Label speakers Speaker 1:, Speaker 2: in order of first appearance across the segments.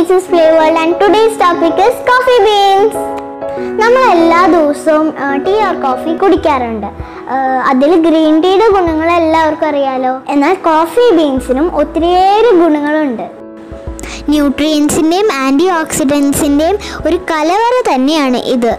Speaker 1: is Flavor and today's topic is coffee beans. നമ്മൾ എല്ലാ ദിവസവും ടീ ഓർ കോഫി കുടിക്കാറുണ്ട് അതിൽ ഗ്രീൻ ടീയുടെ ഗുണങ്ങൾ എല്ലാവർക്കും അറിയാലോ എന്നാൽ കോഫി ബീൻസിനും ഒത്തിരിയേറെ ഗുണങ്ങളുണ്ട് ന്യൂട്രിയൻസിൻ്റെയും ആൻറ്റി ഓക്സിഡൻസിൻ്റെയും ഒരു കലവറ തന്നെയാണ് ഇത്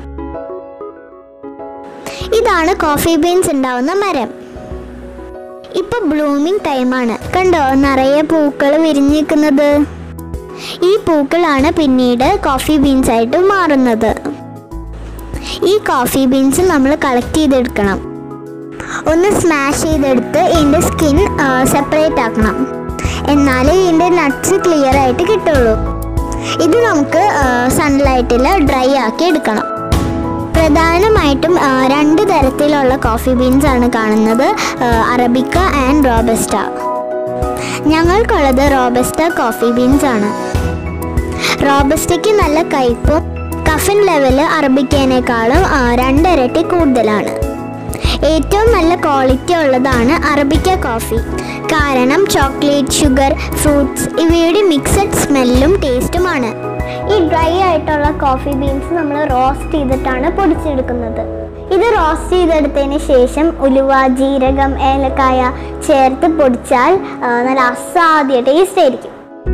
Speaker 1: ഇതാണ് കോഫി ബീൻസ് ഉണ്ടാവുന്ന മരം ഇപ്പൊ ബ്ലൂമിംഗ് ടൈമാണ് കണ്ടോ നിറയെ പൂക്കൾ വിരിഞ്ഞു നിൽക്കുന്നത് ഈ പൂക്കളാണ് പിന്നീട് കോഫി ബീൻസ് ആയിട്ട് മാറുന്നത് ഈ കോഫി ബീൻസ് നമ്മൾ കളക്ട് ചെയ്തെടുക്കണം ഒന്ന് സ്മാഷ് ചെയ്തെടുത്ത് ഇതിൻ്റെ സ്കിൻ സെപ്പറേറ്റ് ആക്കണം എന്നാലേ ഇതിൻ്റെ നട്ട്സ് ക്ലിയർ ആയിട്ട് കിട്ടുള്ളൂ ഇത് നമുക്ക് സൺലൈറ്റിൽ ഡ്രൈ ആക്കി എടുക്കണം പ്രധാനമായിട്ടും ആ, രണ്ട് തരത്തിലുള്ള കോഫി ബീൻസ് ആണ് കാണുന്നത് ആ, അറബിക്ക ആൻഡ് റോബസ്റ്റ ഞങ്ങൾക്കുള്ളത് റോബസ്റ്റ കോഫി ബീൻസ് ആണ് റോബസ്റ്റയ്ക്ക് നല്ല കയ്പും കഫിൻ ലെവല് അറബിക്കേനേക്കാളും ആ, രണ്ടിരട്ടി കൂടുതലാണ് ഏറ്റവും നല്ല ക്വാളിറ്റി ഉള്ളതാണ് അറബിക്ക കോഫി കാരണം ചോക്ലേറ്റ് ഷുഗർ ഫ്രൂട്ട്സ് ഇവയുടെ മിക്സഡ് സ്മെല്ലും ടേസ്റ്റുമാണ് ഈ ഡ്രൈ ആയിട്ടുള്ള കോഫി ബീൻസ് നമ്മൾ റോസ്റ്റ് ചെയ്തിട്ടാണ് പൊടിച്ചെടുക്കുന്നത് ഇത് റോസ്റ്റ് ചെയ്തെടുത്തതിന് ശേഷം ഉലുവ ജീരകം ഏലക്കായ ചേർത്ത് പൊടിച്ചാൽ ആ, നല്ല അസാധ്യ ടേസ്റ്റ് ആയിരിക്കും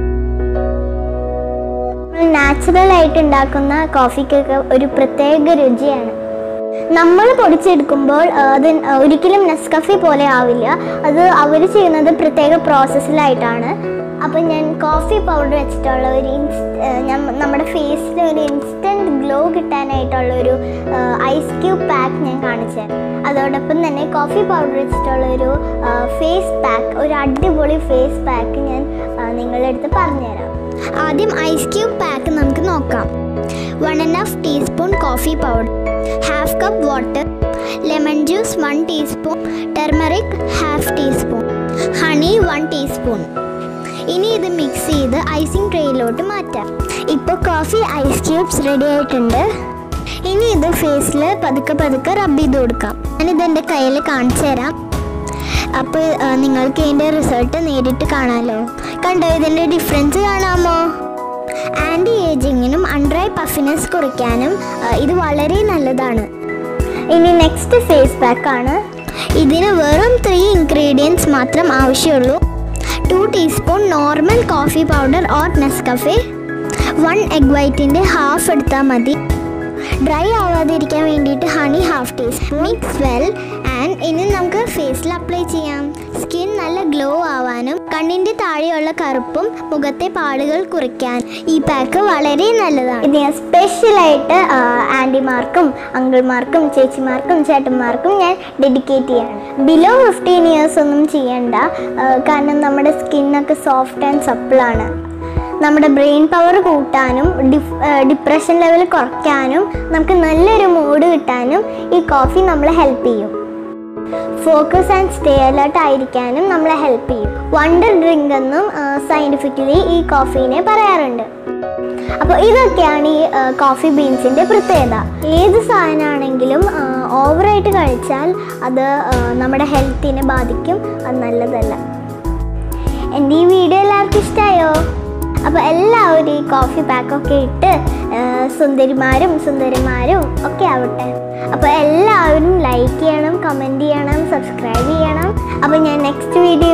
Speaker 1: നാച്ചുറൽ ആയിട്ട് ഉണ്ടാക്കുന്ന കോഫിക്കൊക്കെ ഒരു പ്രത്യേക രുചിയാണ് നമ്മൾ പൊടിച്ചെടുക്കുമ്പോൾ ആ, അത് ഒരിക്കലും നെസ്കഫി പോലെ ആവില്ല അത് അവർ ചെയ്യുന്നത് പ്രത്യേക പ്രോസസ്സിലായിട്ടാണ് അപ്പം ഞാൻ കോഫി പൗഡർ വെച്ചിട്ടുള്ള ഒരു ഇൻസ് ഞാൻ നമ്മുടെ ഫേസിൽ ഒരു ഇൻസ്റ്റൻറ്റ് ഗ്ലോ കിട്ടാനായിട്ടുള്ള ഒരു ഐസ് ക്യൂബ് പാക്ക് ഞാൻ കാണിച്ചു തരാം അതോടൊപ്പം തന്നെ കോഫി പൗഡർ വെച്ചിട്ടുള്ള ഒരു ഫേസ് പാക്ക് ഒരു അടിപൊളി ഫേസ് പാക്ക് ഞാൻ ആ, നിങ്ങളുടെ അടുത്ത് പറഞ്ഞുതരാം ആദ്യം ഐസ് ക്യൂബ് പാക്ക് നമുക്ക് നോക്കാം one and half teaspoon coffee powder half cup water lemon juice one teaspoon turmeric half teaspoon honey one teaspoon ഇനി ഇത് മിക്സ് ചെയ്ത് ഐസിങ് ട്രേയിലോട്ട് മാറ്റാം ഇപ്പോൾ കോഫി ഐസ് ക്യൂബ്സ് റെഡി ആയിട്ടുണ്ട് ഇനി ഇത് ഫേസിൽ പതുക്കെ പതുക്കെ റബ്ബ് ചെയ്ത് കൊടുക്കാം ഞാനിത് എൻ്റെ കയ്യിൽ കാണിച്ചു തരാം അപ്പോൾ നിങ്ങൾക്ക് ഇതിൻ്റെ റിസൾട്ട് നേരിട്ട് കാണാമല്ലോ കണ്ടോ ഇതിൻ്റെ ഡിഫറൻസ് കാണാമോ ആൻറ്റി ഏജിങ്ങിനും അണ്ടർ ഐ പഫിനെസ് കുറയ്ക്കാനും ആ, ഇത് വളരെ നല്ലതാണ് ഇനി നെക്സ്റ്റ് ഫേസ് പാക്ക് ആണ് ഇതിന് വെറും ത്രീ ഇൻഗ്രീഡിയൻസ് മാത്രം ആവശ്യമുള്ളൂ two teaspoon normal coffee powder or Nescafe one egg വൈറ്റിൻ്റെ ഹാഫ് എടുത്താൽ മതി ഡ്രൈ ആവാതിരിക്കാൻ വേണ്ടിയിട്ട് honey half teaspoon mix well and ഇനി നമുക്ക് ഫേസിൽ അപ്ലൈ ചെയ്യാം സ്കിൻ നല്ല ഗ്ലോ ആവാനും കണ്ണിൻ്റെ താഴെയുള്ള കറുപ്പും മുഖത്തെ പാടുകൾ കുറയ്ക്കാൻ ഈ പാക്ക് വളരെ നല്ലതാണ് ഇത് ഞാൻ സ്പെഷ്യലായിട്ട് ആൻറ്റിമാർക്കും അങ്കിൾമാർക്കും ചേച്ചിമാർക്കും ചേട്ടന്മാർക്കും ഞാൻ ഡെഡിക്കേറ്റ് ചെയ്യാണ് ബിലോ ഫിഫ്റ്റീൻ ഇയേഴ്സ് ഒന്നും ചെയ്യണ്ട ആ, കാരണം നമ്മുടെ സ്കിന്നൊക്കെ സോഫ്റ്റ് ആൻഡ് സപ്പിളാണ് നമ്മുടെ ബ്രെയിൻ പവർ കൂട്ടാനും ഡിഫ് ഡിപ്രഷൻ ലെവൽ കുറയ്ക്കാനും നമുക്ക് നല്ലൊരു മൂഡ് കിട്ടാനും ഈ കോഫി നമ്മളെ ഹെൽപ്പ് ചെയ്യും ഫോക്കസ് ആൻഡ് സ്റ്റേ അലേർട്ട് ആയിരിക്കാനും നമ്മളെ ഹെൽപ്പ് ചെയ്യും വണ്ടർ ഡ്രിങ്ക് എന്നും സയൻറ്റിഫിക്കലി ഈ കോഫീനെ പറയാറുണ്ട് അപ്പോൾ ഇതൊക്കെയാണ് ഈ കോഫി ബീൻസിൻ്റെ പ്രത്യേകത ഏത് സാധനമാണെങ്കിലും ഓവറായിട്ട് കഴിച്ചാൽ അത് ആ, നമ്മുടെ ഹെൽത്തിനെ ബാധിക്കും അത് നല്ലതല്ല എൻ്റെ ഈ വീഡിയോ എല്ലാവർക്കും ഇഷ്ടമായോ അപ്പോൾ എല്ലാവരും ഈ കോഫി പാക്കൊക്കെ ഇട്ട് ആ, സുന്ദരിമാരും സുന്ദരന്മാരും ഒക്കെ ആവട്ടെ അപ്പോൾ എല്ലാവരും ലൈക്ക് ചെയ്യണം കമൻറ്റ് ചെയ്യണം സബ്സ്ക്രൈബ് ചെയ്യണം അപ്പോൾ ഞാൻ നെക്സ്റ്റ് വീഡിയോ